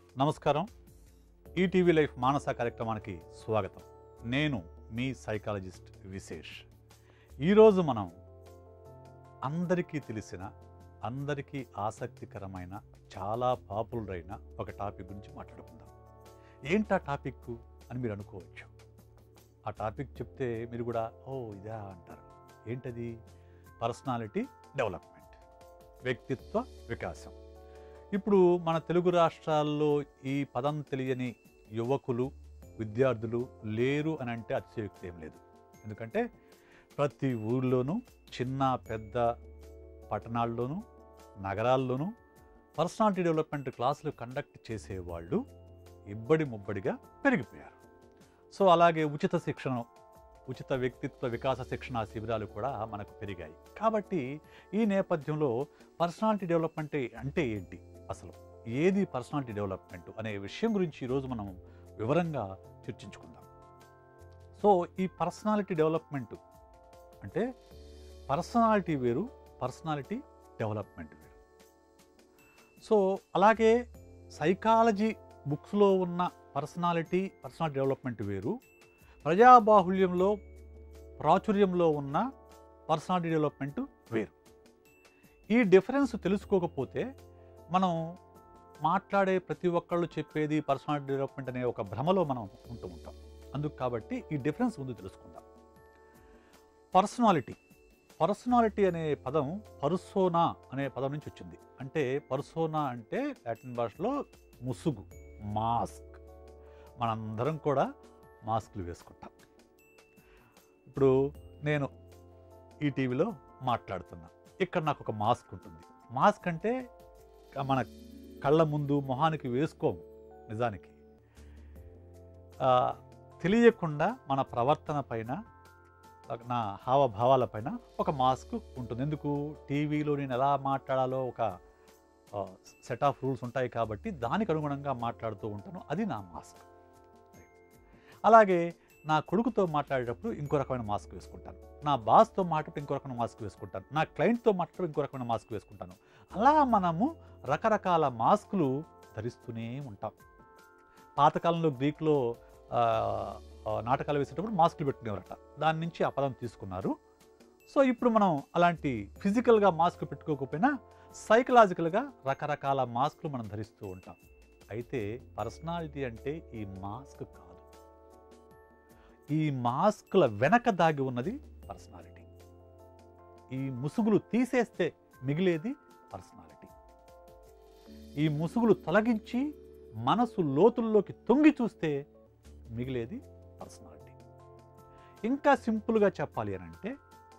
నమస్కారం ETV life మానస కార్యక్రమానికి స్వాగతం నేను మీ సైకాలజిస్ట్ విశేష్ ఈరోజు మనం అందరికీ తెలిసిన అందరికీ ఆసక్తికరమైన చాలా పాపులర్ అయిన ఒక టాపిక్ గురించి మాట్లాడుకుందాం ఏంటా టాపిక్ అని మీరు అనుకోవచ్చు ఆ టాపిక్ చెప్తే మీరు కూడా ఓ ఇదా అంటారు ఏంటది పర్సనాలిటీ డెవలప్మెంట్ వ్యక్తిత్వ వికాసం ఇప్పుడు మన తెలుగు రాష్ట్రాల్లో ఈ పదం తెలియని యువకులు విద్యార్థులు లేరు అని అంటే అతిశయోక్తి ఏం లేదు ఎందుకంటే ప్రతి ఊళ్ళోనూ చిన్న పెద్ద పట్టణాల్లోనూ నగరాల్లోనూ పర్సనాలిటీ డెవలప్మెంట్ క్లాసులు కండక్ట్ చేసేవాళ్ళు ఇబ్బడి ముబ్బడిగా పెరిగిపోయారు సో అలాగే ఉచిత శిక్షణ ఉచిత వ్యక్తిత్వ వికాస శిక్షణ శిబిరాలు కూడా మనకు పెరిగాయి కాబట్టి ఈ నేపథ్యంలో పర్సనాలిటీ డెవలప్మెంట్ అంటే ఏంటి అసలు ఏది పర్సనాలిటీ డెవలప్మెంట్ అనే విషయం గురించి ఈరోజు మనం వివరంగా చర్చించుకుందాం సో ఈ పర్సనాలిటీ డెవలప్మెంట్ అంటే పర్సనాలిటీ వేరు పర్సనాలిటీ డెవలప్మెంట్ వేరు సో అలాగే సైకాలజీ బుక్స్లో ఉన్న పర్సనాలిటీ పర్సనాలిటీ డెవలప్మెంట్ వేరు ప్రజాబాహుల్యంలో ప్రాచుర్యంలో ఉన్న పర్సనాలిటీ డెవలప్మెంట్ వేరు ఈ డిఫరెన్స్ తెలుసుకోకపోతే మనం మాట్లాడే ప్రతి ఒక్కళ్ళు చెప్పేది పర్సనాలిటీ డెవలప్మెంట్ అనే ఒక భ్రమలో మనం ఉంటూ ఉంటాం అందుకు కాబట్టి ఈ డిఫరెన్స్ ముందు తెలుసుకుందాం పర్సనాలిటీ పర్సనాలిటీ అనే పదం పర్సోనా అనే పదం నుంచి వచ్చింది అంటే పర్సోనా అంటే లాటిన్ భాషలో ముసుగు మాస్క్ మనందరం కూడా మాస్కులు వేసుకుంటాం ఇప్పుడు నేను ఈ టీవీలో మాట్లాడుతున్నా ఇక్కడ నాకు ఒక మాస్క్ ఉంటుంది మాస్క్ అంటే మన కళ్ళ ముందు మొహానికి వేసుకోము నిజానికి ఆ, తెలియకుండా మన ప్రవర్తన పైన నా హావభావాల పైన ఒక మాస్క్ ఉంటుంది ఎందుకు టీవీలో నేను ఎలా మాట్లాడాలో ఒక సెట్ ఆఫ్ రూల్స్ ఉంటాయి కాబట్టి దానికి అనుగుణంగా మాట్లాడుతూ ఉంటాను అది నా మాస్క్ అలాగే నా కొడుకుతో మాట్లాడేటప్పుడు ఇంకో రకమైన మాస్క్ వేసుకుంటాను నా బాస్తో మాట్లాడేటప్పుడు ఇంకో రకమైన మాస్క్ వేసుకుంటాను నా క్లయింట్తో మాట్లాడేటప్పుడు ఇంకో రకమైన మాస్క్ వేసుకుంటాను అలా మనము రకరకాల మాస్కులు ధరిస్తూనే ఉంటాం పాతకాలంలో గ్రీక్లో ఆ, ఆ, నాటకాలు వేసేటప్పుడు మాస్కులు పెట్టుకునేవారట దాని నుంచి ఆ పదం తీసుకున్నారు సో ఇప్పుడు మనం అలాంటి ఫిజికల్గా మాస్క్ పెట్టుకోకపోయినా సైకలాజికల్గా రకరకాల మాస్కులు మనం ధరిస్తూ ఉంటాం అయితే పర్సనాలిటీ అంటే ఈ మాస్క్ కాదు ఈ మాస్కుల వెనక దాగి ఉన్నది పర్సనాలిటీ ఈ ముసుగులు తీసేస్తే మిగిలేది పర్సనాలిటీ ఈ ముసుగులు తొలగించి మనసు లోతుల్లోకి తొంగి చూస్తే మిగిలేది పర్సనాలిటీ ఇంకా సింపుల్గా చెప్పాలి అని అంటే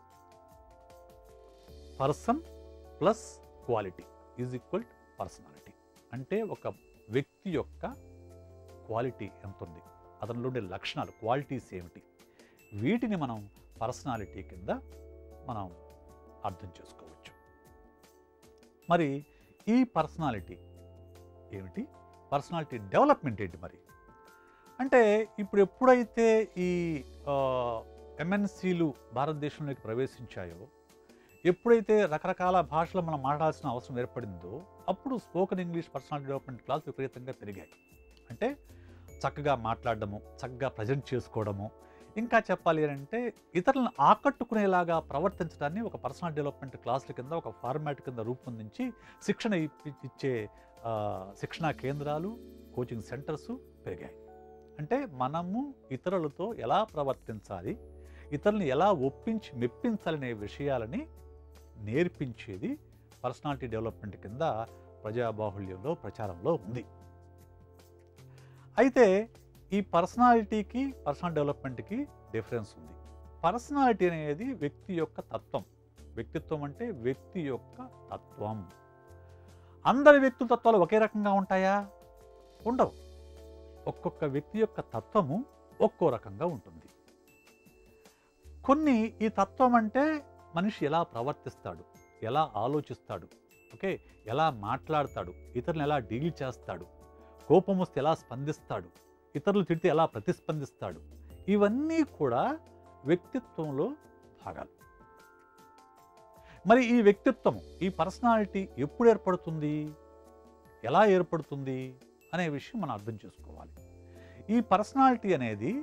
person plus quality is equal personality అంటే ఒక వ్యక్తి యొక్క క్వాలిటీ ఎంత ఉంది అతనిలో ఉండే లక్షణాలు క్వాలిటీస్ ఏమిటి వీటిని మనం పర్సనాలిటీ కింద మనం అర్థం చేసుకోవచ్చు మరి ఈ పర్సనాలిటీ ఏమిటి పర్సనాలిటీ డెవలప్మెంట్ ఏంటి మరి అంటే ఇప్పుడు ఎప్పుడైతే ఈ ఎంఎన్సీలు భారతదేశంలోకి ప్రవేశించాయో ఎప్పుడైతే రకరకాల భాషలు మనం మాట్లాడాల్సిన అవసరం ఏర్పడిందో అప్పుడు spoken English personality development class విపరీతంగా పెరిగాయి అంటే చక్కగా మాట్లాడడము చక్కగా ప్రజెంట్ చేసుకోవడము ఇంకా చెప్పాలి అని అంటే ఇతరులను ఆకట్టుకునేలాగా ప్రవర్తించడాన్ని ఒక పర్సనల్ డెవలప్మెంట్ క్లాసుల కింద ఒక ఫార్మాట్ కింద రూపొందించి శిక్షణ ఇప్పి- ఇచ్చే ఆ, శిక్షణా కేంద్రాలు కోచింగ్ సెంటర్స్ పెరిగాయి అంటే మనము ఇతరులతో ఎలా ప్రవర్తించాలి ఇతరులను ఎలా ఒప్పించి మెప్పించాలనే విషయాలని నేర్పించేది పర్సనాలిటీ డెవలప్మెంట్ కింద ప్రజాబాహుళ్యంలో ప్రచారంలో ఉంది అయితే ఈ పర్సనాలిటీకి పర్సనల్ డెవలప్మెంట్కి డిఫరెన్స్ ఉంది పర్సనాలిటీ అనేది వ్యక్తి యొక్క తత్వం వ్యక్తిత్వం అంటే వ్యక్తి యొక్క తత్వం అందరి వ్యక్తుల తత్వాలు ఒకే రకంగా ఉంటాయా ఉండవు ఒక్కొక్క వ్యక్తి యొక్క తత్వము ఒక్కో రకంగా ఉంటుంది కొన్ని ఈ తత్వం అంటే మనిషి ఎలా ప్రవర్తిస్తాడు ఎలా ఆలోచిస్తాడు ఓకే ఎలా మాట్లాడతాడు ఇతరులను ఎలా డీల్ చేస్తాడు కోపం వస్తే ఎలా స్పందిస్తాడు ఇతరులు తిడితే ఎలా ప్రతిస్పందిస్తాడు ఇవన్నీ కూడా వ్యక్తిత్వంలో భాగాలు మరి ఈ వ్యక్తిత్వం ఈ పర్సనాలిటీ ఎప్పుడు ఏర్పడుతుంది ఎలా ఏర్పడుతుంది అనే విషయం మనం అర్థం చేసుకోవాలి ఈ పర్సనాలిటీ అనేది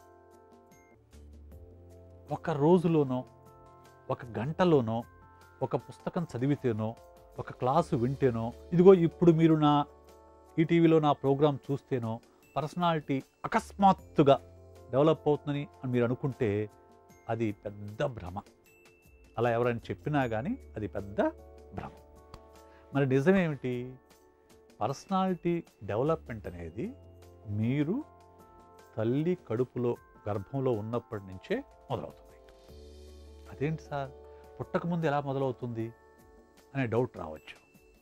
ఒక రోజులోనో ఒక గంటలోనో ఒక పుస్తకం చదివితేనో ఒక క్లాసు వింటేనో ఇదిగో ఇప్పుడు మీరు నా ఈ టీవీలో నా ప్రోగ్రాం చూస్తేనో పర్సనాలిటీ అకస్మాత్తుగా డెవలప్ అవుతుందని అని మీరు అనుకుంటే అది పెద్ద భ్రమ అలా ఎవరైనా చెప్పినా కానీ అది పెద్ద భ్రమ మరి నిజమేమిటి పర్సనాలిటీ డెవలప్మెంట్ అనేది మీరు తల్లి కడుపులో గర్భంలో ఉన్నప్పటి నుంచే మొదలవుతుంది అదేంటి సార్ పుట్టకముందు ఎలా మొదలవుతుంది అనే డౌట్ రావచ్చు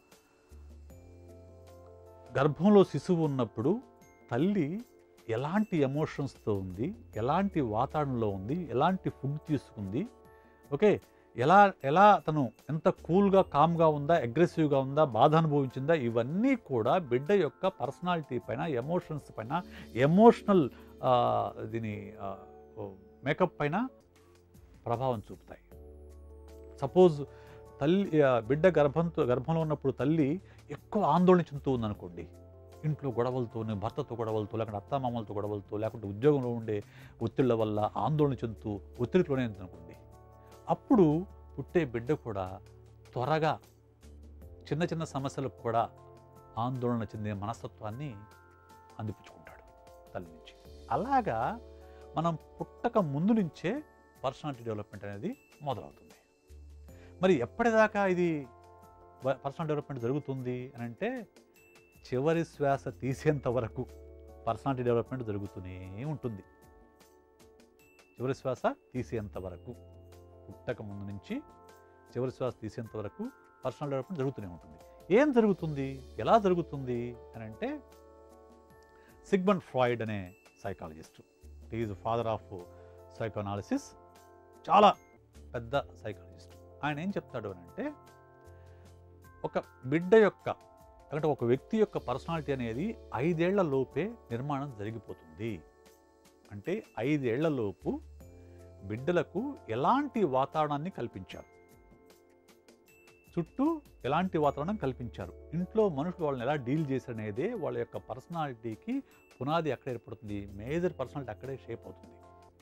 గర్భంలో శిశువు ఉన్నప్పుడు తల్లి ఎలాంటి ఎమోషన్స్తో ఉంది ఎలాంటి వాతావరణంలో ఉంది ఎలాంటి ఫుడ్ తీసుకుంది ఓకే ఎలా ఎలా తను ఎంత కూల్గా కామ్గా ఉందా అగ్రెసివ్గా ఉందా బాధ అనుభవించిందా ఇవన్నీ కూడా బిడ్డ యొక్క పర్సనాలిటీ పైన ఎమోషన్స్ పైన ఎమోషనల్ దీని మేకప్ పైన ప్రభావం చూపుతాయి సపోజ్ తల్లి ఆ, బిడ్డ గర్భంతో గర్భంలో ఉన్నప్పుడు తల్లి ఎక్కువ ఆందోళన చెందుతూ ఉందనుకోండి ఇంట్లో గొడవలతో భర్తతో గొడవలతో లేకుంటే అత్తామామలతో గొడవలతో లేకుంటే ఉద్యోగంలో ఉండే ఒత్తిళ్ల వల్ల ఆందోళన చెందుతూ ఒత్తిడిలోనే ఉందనుకోండి అప్పుడు పుట్టే బిడ్డ కూడా త్వరగా చిన్న చిన్న సమస్యలకు కూడా ఆందోళన చెందే మనస్తత్వాన్ని అందిపుచ్చుకుంటాడు తల్లి నుంచి అలాగా మనం పుట్టక ముందు నుంచే పర్సనాలిటీ డెవలప్మెంట్ అనేది మొదలవుతుంది మరి ఎప్పటిదాకా ఇది పర్సనల్ డెవలప్మెంట్ జరుగుతుంది అని అంటే చివరి శ్వాస తీసేంత వరకు పర్సనాలిటీ డెవలప్మెంట్ జరుగుతూనే ఉంటుంది చివరి శ్వాస తీసేంత వరకు పుట్టక ముందు నుంచి చివరి శ్వాస తీసేంత వరకు పర్సనల్ డెవలప్మెంట్ జరుగుతూనే ఉంటుంది ఏం జరుగుతుంది ఎలా జరుగుతుంది అని అంటే సిగ్మండ్ ఫ్రాయిడ్ అనే psychologist is father of psychoanalysis చాలా పెద్ద సైకాలజిస్ట్ ఆయన ఏం చెప్తాడు అని అంటే ఒక బిడ్డ యొక్క అంటే ఒక వ్యక్తి యొక్క పర్సనాలిటీ అనేది ఐదేళ్ల లోపే నిర్మాణం జరిగిపోతుంది అంటే ఐదేళ్ల లోపు బిడ్డలకు ఎలాంటి వాతావరణాన్ని కల్పించారు చుట్టూ ఎలాంటి వాతావరణం కల్పించారు ఇంట్లో మనుషులు వాళ్ళని ఎలా డీల్ చేశారనేదే వాళ్ళ యొక్క పర్సనాలిటీకి పునాది ఎక్కడ ఏర్పడుతుంది మేజర్ పర్సనాలిటీ అక్కడే షేప్ అవుతుంది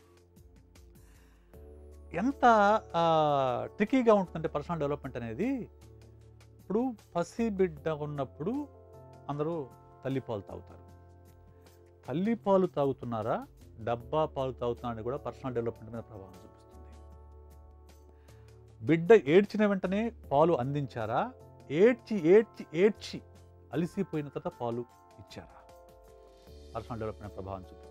ఎంత ట్రికీగా ఉంటుందంటే పర్సనల్ డెవలప్మెంట్ అనేది ఇప్పుడు పసి బిడ్డ ఉన్నప్పుడు అందరూ తల్లిపాలు తాగుతారు తల్లిపాలు తాగుతున్నారా డబ్బా పాలు తాగుతున్నారని కూడా పర్సనల్ డెవలప్మెంట్ మీద ప్రభావం చూపిస్తుంది బిడ్డ ఏడ్చిన వెంటనే పాలు అందించారా ఏడ్చి ఏడ్చి ఏడ్చి అలిసిపోయిన తర్వాత పాలు ఇచ్చారా పర్సనల్ డెవలప్మెంట్ ప్రభావం చూపిస్తుంది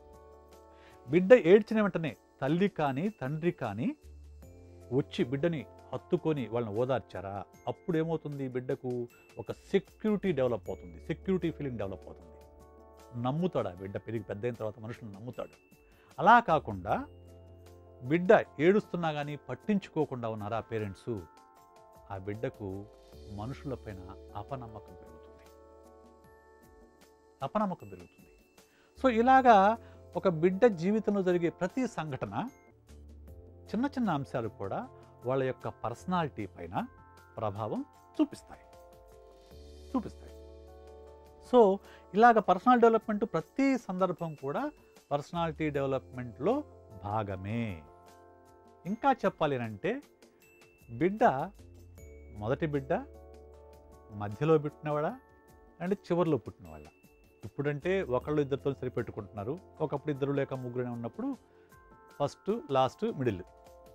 బిడ్డ ఏడ్చిన వెంటనే తల్లి కానీ తండ్రి కానీ వచ్చి బిడ్డని హత్తుకొని వాళ్ళని ఓదార్చారా అప్పుడు ఏమవుతుంది బిడ్డకు ఒక సెక్యూరిటీ డెవలప్ అవుతుంది సెక్యూరిటీ ఫీలింగ్ డెవలప్ అవుతుంది నమ్ముతాడు ఆ బిడ్డ పెరిగి పెద్ద అయిన తర్వాత మనుషులను నమ్ముతాడు అలా కాకుండా బిడ్డ ఏడుస్తున్నా కానీ పట్టించుకోకుండా ఉన్నారా ఆ పేరెంట్స్ ఆ బిడ్డకు మనుషులపైన అపనమ్మకం పెరుగుతుంది అపనమ్మకం పెరుగుతుంది సో ఇలాగా ఒక బిడ్డ జీవితంలో జరిగే ప్రతి సంఘటన చిన్న చిన్న అంశాలు కూడా వాళ్ళ యొక్క పర్సనాలిటీ పైన ప్రభావం చూపిస్తాయి చూపిస్తాయి సో ఇలాగ పర్సనల్ డెవలప్మెంట్ ప్రతి సందర్భం కూడా పర్సనాలిటీ డెవలప్మెంట్లో భాగమే ఇంకా చెప్పాలి అంటే బిడ్డ మొదటి బిడ్డ మధ్యలో పుట్టినవాడా అండ్ చివరిలో పుట్టినవాళ్ళ ఇప్పుడంటే ఒకళ్ళు ఇద్దరితో సరిపెట్టుకుంటున్నారు ఒకప్పుడు ఇద్దరు లేక ముగ్గురు ఉన్నప్పుడు ఫస్ట్ లాస్ట్ మిడిల్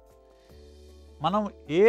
మనం ఏ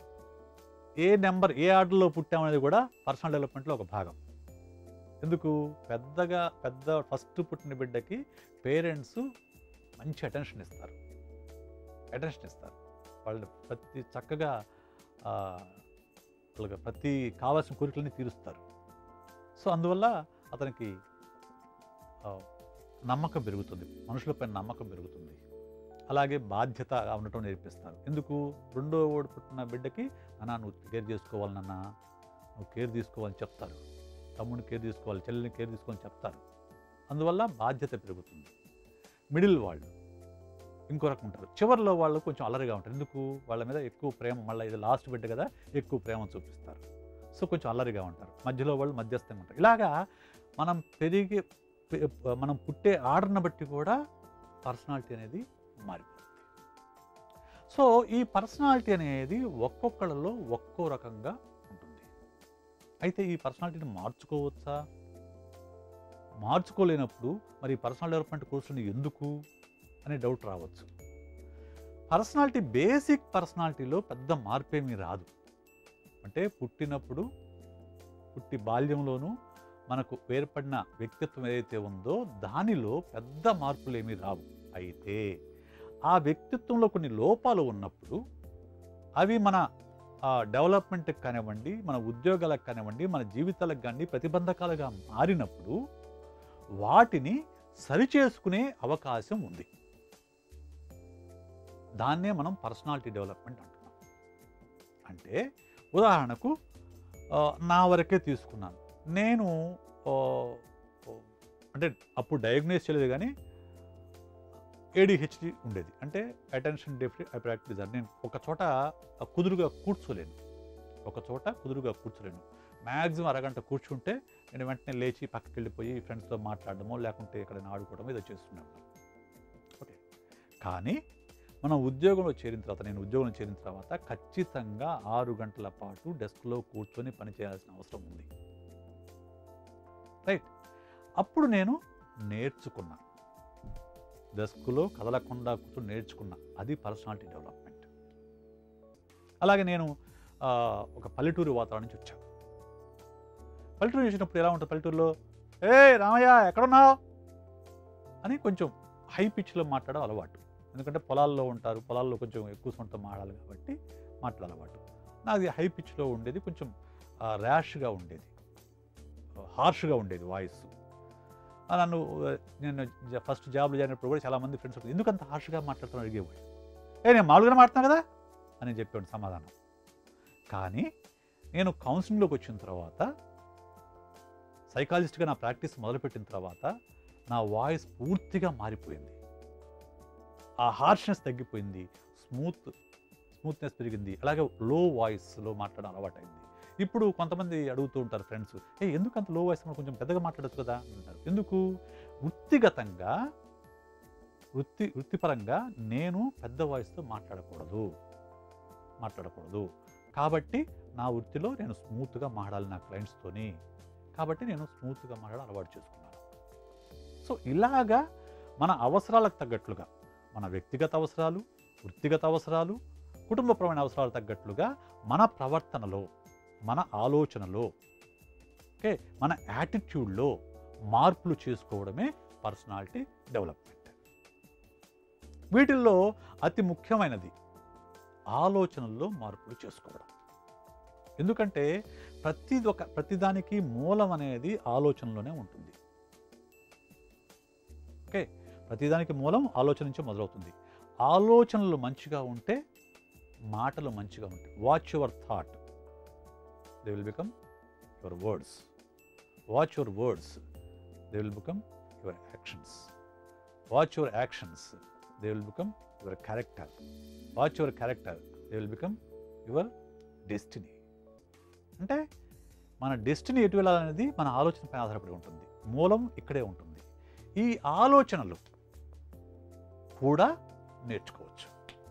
ఏ నెంబర్ ఏ ఆర్డర్లో పుట్టామనేది కూడా పర్సనల్ డెవలప్మెంట్లో ఒక భాగం ఎందుకు పెద్దగా పెద్ద ఫస్ట్ పుట్టిన బిడ్డకి పేరెంట్స్ మంచి అటెన్షన్ ఇస్తారు అటెన్షన్ ఇస్తారు వాళ్ళు ప్రతి చక్కగా ఆ, వాళ్ళకి ప్రతి కావాల్సిన కోరికలన్నీ తీరుస్తారు సో అందువల్ల అతనికి ఆ, నమ్మకం పెరుగుతుంది మనుషులపై నమ్మకం పెరుగుతుంది అలాగే బాధ్యతగా ఉండటం నేర్పిస్తారు ఎందుకు రెండో ఓడి పుట్టిన బిడ్డకి నాన్న నువ్వు కేర్ చేసుకోవాలి నాన్న నువ్వు కేర్ తీసుకోవాలని చెప్తారు తమ్ముడిని కేర్ తీసుకోవాలి చెల్లిని కేర్ తీసుకోవాలని చెప్తారు అందువల్ల బాధ్యత పెరుగుతుంది మిడిల్ వాళ్ళు ఇంకో రకం ఉంటారు చివరిలో వాళ్ళు కొంచెం అల్లరిగా ఉంటారు ఎందుకు వాళ్ళ మీద ఎక్కువ ప్రేమ మళ్ళీ ఇది లాస్ట్ బిడ్డ కదా ఎక్కువ ప్రేమ చూపిస్తారు సో కొంచెం అల్లరిగా ఉంటారు మధ్యలో వాళ్ళు మధ్యస్థంగా ఉంటారు ఇలాగా మనం పెరిగే పె- మనం పుట్టే ఆర్డర్ని బట్టి కూడా పర్సనాలిటీ అనేది మారిపోతుంది సో ఈ పర్సనాలిటీ అనేది ఒక్కొక్కళ్ళలో ఒక్కో రకంగా ఉంటుంది అయితే ఈ పర్సనాలిటీని మార్చుకోవచ్చా మార్చుకోలేనప్పుడు మరి పర్సనల్ డెవలప్మెంట్ కోర్సుని ఎందుకు అనే డౌట్ రావచ్చు పర్సనాలిటీ బేసిక్ పర్సనాలిటీలో పెద్ద మార్పేమీ రాదు అంటే పుట్టినప్పుడు పుట్టి బాల్యంలోనూ మనకు ఏర్పడిన వ్యక్తిత్వం ఏదైతే ఉందో దానిలో పెద్ద మార్పులు ఏమీ రావు అయితే ఆ వ్యక్తిత్వంలో కొన్ని లోపాలు ఉన్నప్పుడు అవి మన డెవలప్మెంట్కి కానివ్వండి మన ఉద్యోగాలకు కానివ్వండి మన జీవితాలకు కానీ ప్రతిబంధకాలుగా మారినప్పుడు వాటిని సరిచేసుకునే అవకాశం ఉంది దాన్నే మనం పర్సనాలిటీ డెవలప్మెంట్ అంటున్నాం అంటే ఉదాహరణకు ఆ, నా వరకే తీసుకున్నాను నేను ఆ, ఓ, అంటే అప్పుడు డయాగ్నోస్ చేయలేదు కానీ ఏడిహెచ్డి ఉండేది అంటే అటెన్షన్ డెఫిట్ హైపర్ డిజార్ నేను ఒక చోట కుదురుగా కూర్చోలేను ఒక చోట కుదురుగా కూర్చోలేను మ్యాక్సిమం అరగంట కూర్చుంటే నేను వెంటనే లేచి పక్కకి వెళ్ళిపోయి ఫ్రెండ్స్తో మాట్లాడడమో లేకుంటే ఎక్కడైనా ఆడుకోవడమో ఏదో చేస్తున్నాను ఓకే కానీ మనం ఉద్యోగంలో చేరిన తర్వాత నేను ఉద్యోగంలో చేరిన తర్వాత ఖచ్చితంగా ఆరు గంటల పాటు డెస్క్లో కూర్చొని పని చేయాల్సిన అవసరం ఉంది రైట్ అప్పుడు నేను నేర్చుకున్నా డెస్క్లో కదలకుండా కూర్చొని నేర్చుకున్నా అది పర్సనాలిటీ డెవలప్మెంట్ అలాగే నేను ఆ, ఒక పల్లెటూరు వాతావరణం నుంచి వచ్చాను పల్లెటూరు చేసినప్పుడు ఎలా ఉంటుంది పల్లెటూరులో ఏ రామయ్య ఎక్కడున్నావు అని కొంచెం హై పిచ్లో మాట్లాడడం అలవాటు ఎందుకంటే పొలాల్లో ఉంటారు పొలాల్లో కొంచెం ఎక్కువ సొంత మాట్లాడాలి కాబట్టి మాట్లాడాలి అలవాటు నాది హై పిచ్లో ఉండేది కొంచెం ర్యాష్గా ఉండేది హార్ష్గా ఉండేది వాయిస్ నన్ను ఆ, నేను జ- ఫస్ట్ జాబ్లో చేరినప్పుడు కూడా చాలామంది ఫ్రెండ్స్ ఉంటారు ఎందుకు అంత హార్ష్గా మాట్లాడుతున్నా అడిగేవాడు ఏ నేను మామూలుగా మాట్లాడుతున్నా కదా అని చెప్పాడు సమాధానం కానీ నేను కౌన్సిలింగ్లోకి వచ్చిన తర్వాత సైకాలజిస్ట్గా నా ప్రాక్టీస్ మొదలుపెట్టిన తర్వాత నా వాయిస్ పూర్తిగా మారిపోయింది ఆ హార్ష్నెస్ తగ్గిపోయింది స్మూత్ స్మూత్నెస్ పెరిగింది అలాగే లో వాయిస్లో మాట్లాడడం అలవాటైంది ఇప్పుడు కొంతమంది అడుగుతూ ఉంటారు ఫ్రెండ్స్ ఏ ఎందుకు అంత లో వాయిస్ కొంచెం పెద్దగా మాట్లాడచ్చు కదా అంటారు ఎందుకు వృత్తిగతంగా వృత్తి వృత్తిపరంగా నేను పెద్ద వాయిస్తో మాట్లాడకూడదు మాట్లాడకూడదు కాబట్టి నా వృత్తిలో నేను స్మూత్గా మాట్లాడాలి నా క్లయింట్స్తోని కాబట్టి నేను స్మూత్గా మాట్లాడడం అలవాటు చేసుకున్నాను సో ఇలాగా మన అవసరాలకు తగ్గట్లుగా మన వ్యక్తిగత అవసరాలు వృత్తిగత అవసరాలు కుటుంబపరమైన అవసరాలు తగ్గట్లుగా మన ప్రవర్తనలో మన ఆలోచనలో ఓకే మన యాటిట్యూడ్లో మార్పులు చేసుకోవడమే పర్సనాలిటీ డెవలప్మెంట్ వీటిల్లో అతి ముఖ్యమైనది ఆలోచనల్లో మార్పులు చేసుకోవడం ఎందుకంటే ప్రతి ఒక ప్రతిదానికి మూలం అనేది ఆలోచనలోనే ఉంటుంది ఓకే ప్రతిదానికి మూలం ఆలోచన నుంచి మొదలవుతుంది ఆలోచనలు మంచిగా ఉంటే మాటలు మంచిగా ఉంటాయి watch your thought they will become your words watch your words they will become your actions watch your actions they will become your character watch your character they will become your destiny అంటే మన destiny ఎటు వెళ్ళాలనేది మన ఆలోచనపై ఆధారపడి ఉంటుంది మూలం ఇక్కడే ఉంటుంది ఈ ఆలోచనలు కూడా నేర్చుకోవచ్చు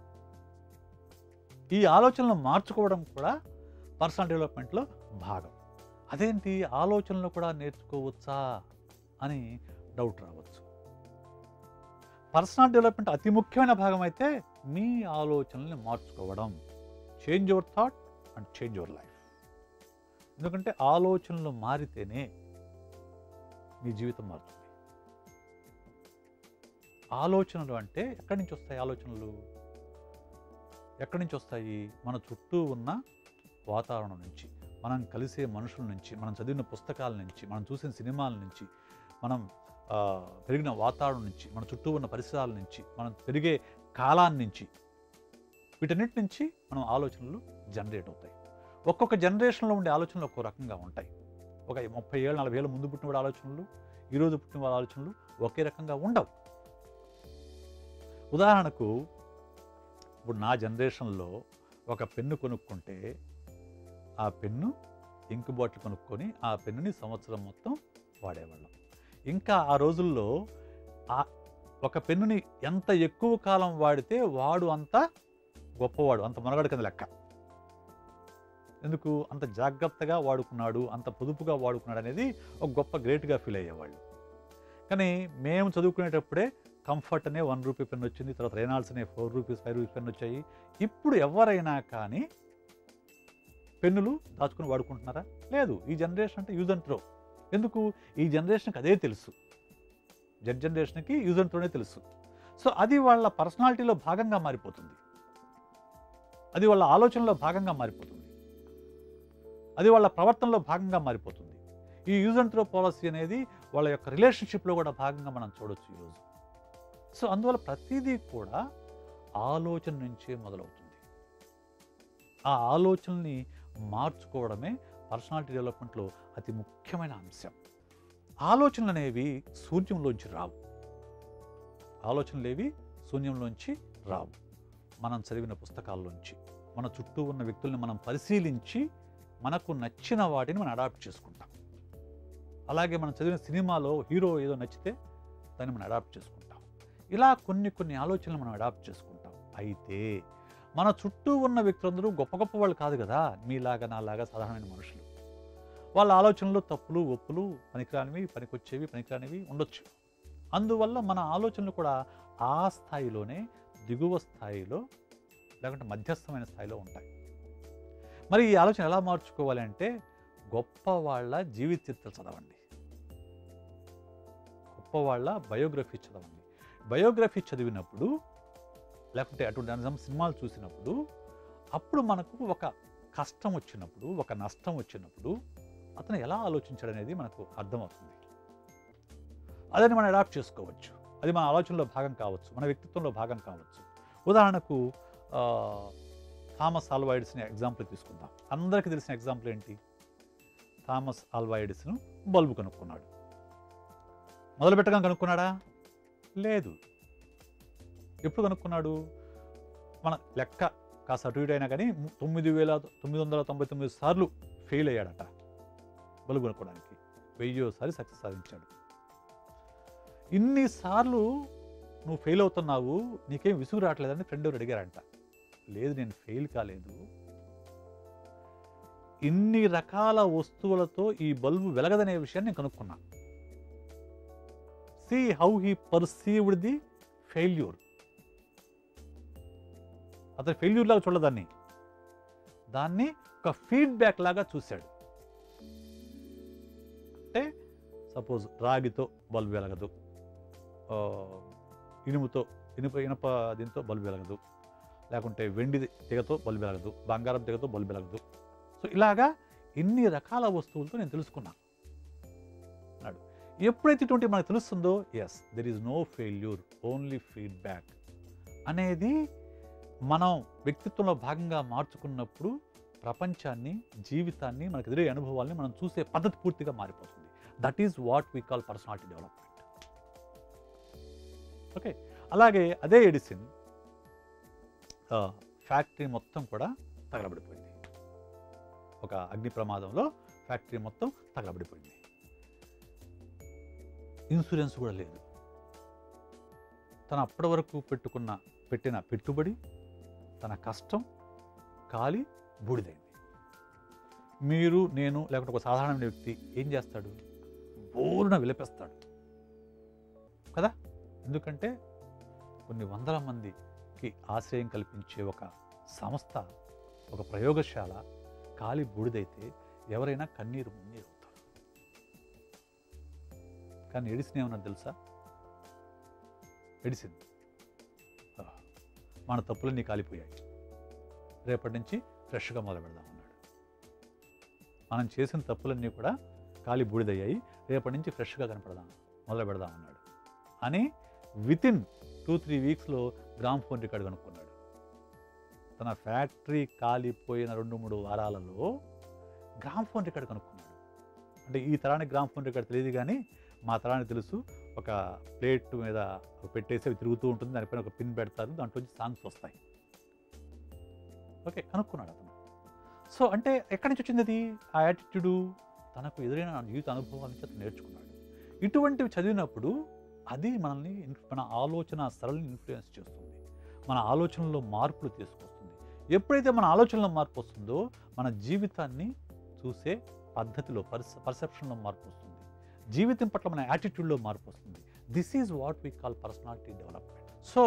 ఈ ఆలోచనలు మార్చుకోవడం కూడా పర్సనల్ డెవలప్మెంట్లో భాగం అదేంటి ఆలోచనలు కూడా నేర్చుకోవచ్చా అని డౌట్ రావచ్చు పర్సనల్ డెవలప్మెంట్ అతి ముఖ్యమైన భాగం అయితే మీ ఆలోచనల్ని మార్చుకోవడం change your thought and change your life ఎందుకంటే ఆలోచనలు మారితేనే మీ జీవితం మారుతుంది ఆలోచనలు అంటే ఎక్కడి నుంచి వస్తాయి ఆలోచనలు ఎక్కడి నుంచి వస్తాయి మన చుట్టూ ఉన్న వాతావరణం నుంచి మనం కలిసే మనుషుల నుంచి మనం చదివిన పుస్తకాల నుంచి మనం చూసిన సినిమాల నుంచి మనం ఆ, పెరిగిన వాతావరణం నుంచి మన చుట్టూ ఉన్న పరిసరాల నుంచి మనం పెరిగే కాలాన్ని నుంచి వీటన్నిటి నుంచి మనం ఆలోచనలు జనరేట్ అవుతాయి ఒక్కొక్క జనరేషన్లో ఉండే ఆలోచనలు ఒక్కో రకంగా ఉంటాయి ఒక ముప్పై ఏళ్ళు నలభై ఏళ్ళ ముందు పుట్టిన వాడి ఆలోచనలు ఈరోజు పుట్టిన వాళ్ళ ఆలోచనలు ఒకే రకంగా ఉండవు ఉదాహరణకు ఇప్పుడు నా జనరేషన్లో ఒక పెన్ను కొనుక్కుంటే ఆ పెన్ను ఇంకు బాటిల్ కొనుక్కొని ఆ పెన్నుని సంవత్సరం మొత్తం వాడేవాళ్ళం ఇంకా ఆ రోజుల్లో ఆ ఒక పెన్నుని ఎంత ఎక్కువ కాలం వాడితే వాడు అంత గొప్పవాడు అంత మనగాడు కింద లెక్క ఎందుకు అంత జాగ్రత్తగా వాడుకున్నాడు అంత పొదుపుగా వాడుకున్నాడు అనేది ఒక గొప్ప గ్రేట్గా ఫీల్ అయ్యేవాళ్ళు కానీ మేము చదువుకునేటప్పుడే కంఫర్ట్ అనే వన్ రూపీ పెన్ వచ్చింది తర్వాత రేనాల్స్ అనే four rupees five rupees pen వచ్చాయి ఇప్పుడు ఎవరైనా కానీ పెన్నులు దాచుకుని వాడుకుంటున్నారా లేదు ఈ జనరేషన్ అంటే యూజ్ అండ్ త్రో ఎందుకు ఈ జనరేషన్కి అదే తెలుసు జెడ్ జనరేషన్కి యూజ్ అండ్ త్రోనే తెలుసు సో అది వాళ్ళ పర్సనాలిటీలో భాగంగా మారిపోతుంది అది వాళ్ళ ఆలోచనలో భాగంగా మారిపోతుంది అది వాళ్ళ ప్రవర్తనలో భాగంగా మారిపోతుంది ఈ యూజ్ అండ్ త్రో పాలసీ అనేది వాళ్ళ యొక్క రిలేషన్షిప్లో కూడా భాగంగా మనం చూడొచ్చు ఈరోజు సో అందువల్ల ప్రతిదీ కూడా ఆలోచన నుంచే మొదలవుతుంది ఆ ఆలోచనని మార్చుకోవడమే పర్సనాలిటీ డెవలప్మెంట్లో అతి ముఖ్యమైన అంశం ఆలోచనలు అనేవి శూన్యంలోంచి రావు ఆలోచనలు ఏవి శూన్యంలోంచి రావు మనం చదివిన పుస్తకాల్లోంచి మన చుట్టూ ఉన్న వ్యక్తుల్ని మనం పరిశీలించి మనకు నచ్చిన వాటిని మనం అడాప్ట్ చేసుకుంటాం అలాగే మనం చదివిన సినిమాలో హీరో ఏదో నచ్చితే దాన్ని మనం అడాప్ట్ చేసుకుంటాం ఇలా కొన్ని కొన్ని ఆలోచనలు మనం అడాప్ట్ చేసుకుంటాం అయితే మన చుట్టూ ఉన్న వ్యక్తులందరూ గొప్ప గొప్ప వాళ్ళు కాదు కదా మీలాగా నాలాగా సాధారణమైన మనుషులు వాళ్ళ ఆలోచనలు తప్పులు ఒప్పులు పనికిరానివి పనికొచ్చేవి పనికిరానివి ఉండొచ్చు అందువల్ల మన ఆలోచనలు కూడా ఆ స్థాయిలోనే దిగువ స్థాయిలో లేకుంటే మధ్యస్థమైన స్థాయిలో ఉంటాయి మరి ఈ ఆలోచన ఎలా మార్చుకోవాలి అంటే గొప్ప వాళ్ళ జీవిత చరిత్రలు చదవండి గొప్ప వాళ్ళ బయోగ్రఫీ చదవండి బయోగ్రఫీ చదివినప్పుడు లేకుంటే అటువంటి నిజం సినిమాలు చూసినప్పుడు అప్పుడు మనకు ఒక కష్టం వచ్చినప్పుడు ఒక నష్టం వచ్చినప్పుడు అతను ఎలా ఆలోచించాడు అనేది మనకు అర్థమవుతుంది అదని మనం అడాప్ట్ చేసుకోవచ్చు అది మన ఆలోచనలో భాగం కావచ్చు మన వ్యక్తిత్వంలో భాగం కావచ్చు ఉదాహరణకు ఆ, థామస్ ఆల్వా ఎడిసన్ ఎగ్జాంపుల్ తీసుకుందాం అందరికీ తెలిసిన ఎగ్జాంపుల్ ఏంటి థామస్ ఆల్వా ఎడిసన్ బల్బు కనుక్కున్నాడు మొదలు పెట్టగా కనుక్కున్నాడా లేదు ఎప్పుడు కనుక్కున్నాడు మన లెక్క కాస్త అటు ఇటు అయినా కానీ ము- తొమ్మిది వేల తొమ్మిది వందల తొంభై తొమ్మిది సార్లు ఫెయిల్ అయ్యాడట బల్బు కనుక్కోవడానికి వెయ్యోసారి సక్సెస్ సాధించాడు ఇన్నిసార్లు నువ్వు ఫెయిల్ అవుతున్నావు నీకేం విసుగు రావట్లేదని ఫ్రెండ్ ఎవరు అడిగారంట లేదు నేను ఫెయిల్ కాలేదు ఇన్ని రకాల వస్తువులతో ఈ బల్బు వెలగదనే విషయాన్ని నేను కనుక్కున్నా see how he perceived the failure అతను ఫెయిల్యూర్ లాగా చూడదాన్ని దాన్ని ఒక ఫీడ్బ్యాక్ లాగా చూశాడు అంటే సపోజ్ రాగితో బల్బు వెలగదు ఆ, ఇనుముతో ఇనుప ఇనుప దీంతో బల్బు వెలగదు లేకుంటే వెండి తెగతో బల్బు వెలగదు బంగారం తెగతో బల్బు వెలగదు సో ఇలాగా ఇన్ని రకాల వస్తువులతో నేను తెలుసుకున్నాను అన్నాడు ఎప్పుడైతే ఇటువంటి మనకు తెలుస్తుందో yes there is no failure only feedback అనేది మనం వ్యక్తిత్వంలో భాగంగా మార్చుకున్నప్పుడు ప్రపంచాన్ని జీవితాన్ని మనకు ఎదురే అనుభవాల్ని మనం చూసే పద్ధతి పూర్తిగా మారిపోతుంది that is what we call personality development okay అలాగే అదే ఎడిసిన్ ఫ్యాక్టరీ మొత్తం కూడా తగలబడిపోయింది ఒక అగ్ని ప్రమాదంలో ఫ్యాక్టరీ మొత్తం తగలబడిపోయింది ఇన్సూరెన్స్ కూడా లేదు తను అప్పటి వరకు పెట్టుకున్న పెట్టిన పెట్టుబడి తన కష్టం కాలి బూడిదైంది మీరు నేను లేకుంటే ఒక సాధారణమైన వ్యక్తి ఏం చేస్తాడు బోరున విలపిస్తాడు కదా ఎందుకంటే కొన్ని వందల మందికి ఆశ్రయం కల్పించే ఒక సంస్థ ఒక ప్రయోగశాల కాలి బూడిదైతే ఎవరైనా కన్నీరు మున్నీరు అవుతారు కానీ ఎడిసిన్ ఏమన్నా తెలుసా ఎడిసిన్ ఆ, మన తప్పులన్నీ కాలిపోయాయి రేపటి నుంచి ఫ్రెష్గా మొదలు పెడదాం అన్నాడు మనం చేసిన తప్పులన్నీ కూడా కాలి బూడిదయ్యాయి రేపటి నుంచి ఫ్రెష్గా కనపడదాం మొదలు పెడదాం అన్నాడు అని వితిన్ టూ త్రీ వీక్స్లో గ్రామ్ ఫోన్ రికార్డు కనుక్కున్నాడు తన ఫ్యాక్టరీ కాలిపోయిన రెండు మూడు వారాలలో గ్రామ్ ఫోన్ రికార్డు కనుక్కున్నాడు అంటే ఈ తరానికి గ్రామ్ ఫోన్ రికార్డు తెలియదు కానీ మా తరానికి తెలుసు ఒక ప్లేట్ మీద పెట్టేసి అవి తిరుగుతూ ఉంటుంది దానిపైన ఒక పిన్ పెడతారు దాంట్లో నుంచి సాంగ్స్ వస్తాయి ఓకే కనుక్కున్నాడు అతను సో అంటే ఎక్కడి నుంచి వచ్చింది అది ఆ యాటిట్యూడు తనకు ఎదురైన జీవిత అనుభవాల నుంచి అతను నేర్చుకున్నాడు ఇటువంటివి చదివినప్పుడు అది మనల్ని ఇన్- మన ఆలోచన సరళిని ఇన్ఫ్లుయెన్స్ చేస్తుంది మన ఆలోచనలో మార్పులు తీసుకొస్తుంది ఎప్పుడైతే మన ఆలోచనలో మార్పు వస్తుందో మన జీవితాన్ని చూసే పద్ధతిలో పర్స పర్సెప్షన్లో మార్పు వస్తుంది జీవితం పట్ల మన యాటిట్యూడ్లో మార్పు వస్తుంది this is what we call personality development so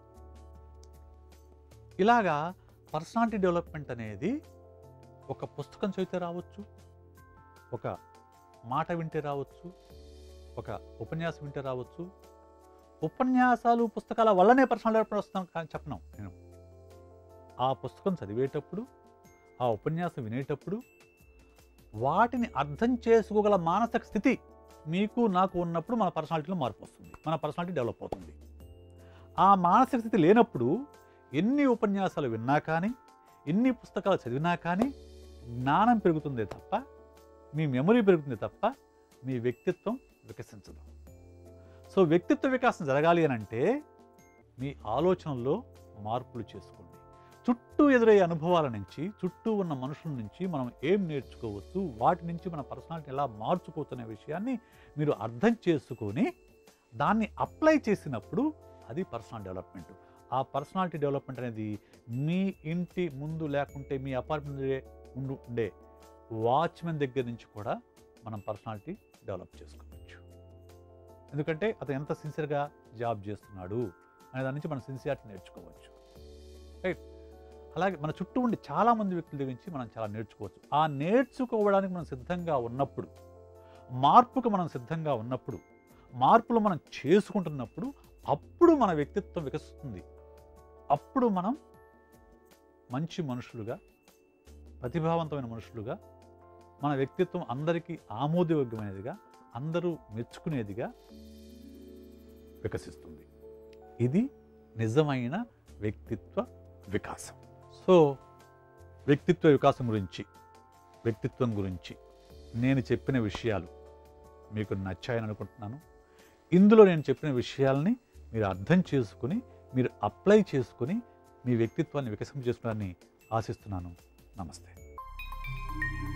ఇలాగా పర్సనాలిటీ డెవలప్మెంట్ అనేది ఒక పుస్తకం చదివితే రావచ్చు ఒక మాట వింటే రావచ్చు ఒక ఉపన్యాసం వింటే రావచ్చు ఉపన్యాసాలు పుస్తకాల వల్లనే పర్సనల్ డెవలప్మెంట్ వస్తాను కానీ చెప్పను నేను ఆ పుస్తకం చదివేటప్పుడు ఆ ఉపన్యాసం వినేటప్పుడు వాటిని అర్థం చేసుకోగల మానసిక స్థితి మీకు నాకు ఉన్నప్పుడు మన పర్సనాలిటీలో మార్పు వస్తుంది మన పర్సనాలిటీ డెవలప్ అవుతుంది ఆ మానసిక స్థితి లేనప్పుడు ఎన్ని ఉపన్యాసాలు విన్నా కానీ ఎన్ని పుస్తకాలు చదివినా కానీ జ్ఞానం పెరుగుతుందే తప్ప మీ మెమరీ పెరుగుతుంది తప్ప మీ వ్యక్తిత్వం వికసించదు సో వ్యక్తిత్వ వికాసం జరగాలి అని అంటే మీ ఆలోచనలో మార్పులు చేసుకోండి చుట్టూ ఎదురయ్యే అనుభవాల నుంచి చుట్టూ ఉన్న మనుషుల నుంచి మనం ఏం నేర్చుకోవచ్చు వాటి నుంచి మన పర్సనాలిటీ ఎలా మార్చుకోవచ్చనే విషయాన్ని మీరు అర్థం చేసుకొని దాన్ని అప్లై చేసినప్పుడు అది పర్సనల్ డెవలప్మెంట్ ఆ పర్సనాలిటీ డెవలప్మెంట్ అనేది మీ ఇంటి ముందు లేకుంటే మీ అపార్ట్మెంట్ ముందు ఉండే వాచ్మెన్ దగ్గర నుంచి కూడా మనం పర్సనాలిటీ డెవలప్ చేసుకోవచ్చు ఎందుకంటే అతను ఎంత సిన్సియర్గా జాబ్ చేస్తున్నాడు అనే దాని నుంచి మనం సిన్సియారిటీ నేర్చుకోవచ్చు రైట్ అలాగే మన చుట్టూ ఉండే చాలామంది వ్యక్తుల దగ్గర నుంచి మనం చాలా నేర్చుకోవచ్చు ఆ నేర్చుకోవడానికి మనం సిద్ధంగా ఉన్నప్పుడు మార్పుకు మనం సిద్ధంగా ఉన్నప్పుడు మార్పులు మనం చేసుకుంటున్నప్పుడు అప్పుడు మన వ్యక్తిత్వం వికసిస్తుంది అప్పుడు మనం మంచి మనుషులుగా ప్రతిభావంతమైన మనుషులుగా మన వ్యక్తిత్వం అందరికీ ఆమోదయోగ్యమైనదిగా అందరూ మెచ్చుకునేదిగా వికసిస్తుంది ఇది నిజమైన వ్యక్తిత్వ వికాసం సో వ్యక్తిత్వ వికాసం గురించి వ్యక్తిత్వం గురించి నేను చెప్పిన విషయాలు మీకు నచ్చాయని అనుకుంటున్నాను ఇందులో నేను చెప్పిన విషయాల్ని మీరు అర్థం చేసుకుని మీరు అప్లై చేసుకుని మీ వ్యక్తిత్వాన్ని వికసింప చేసుకోవడాన్ని ఆశిస్తున్నాను నమస్తే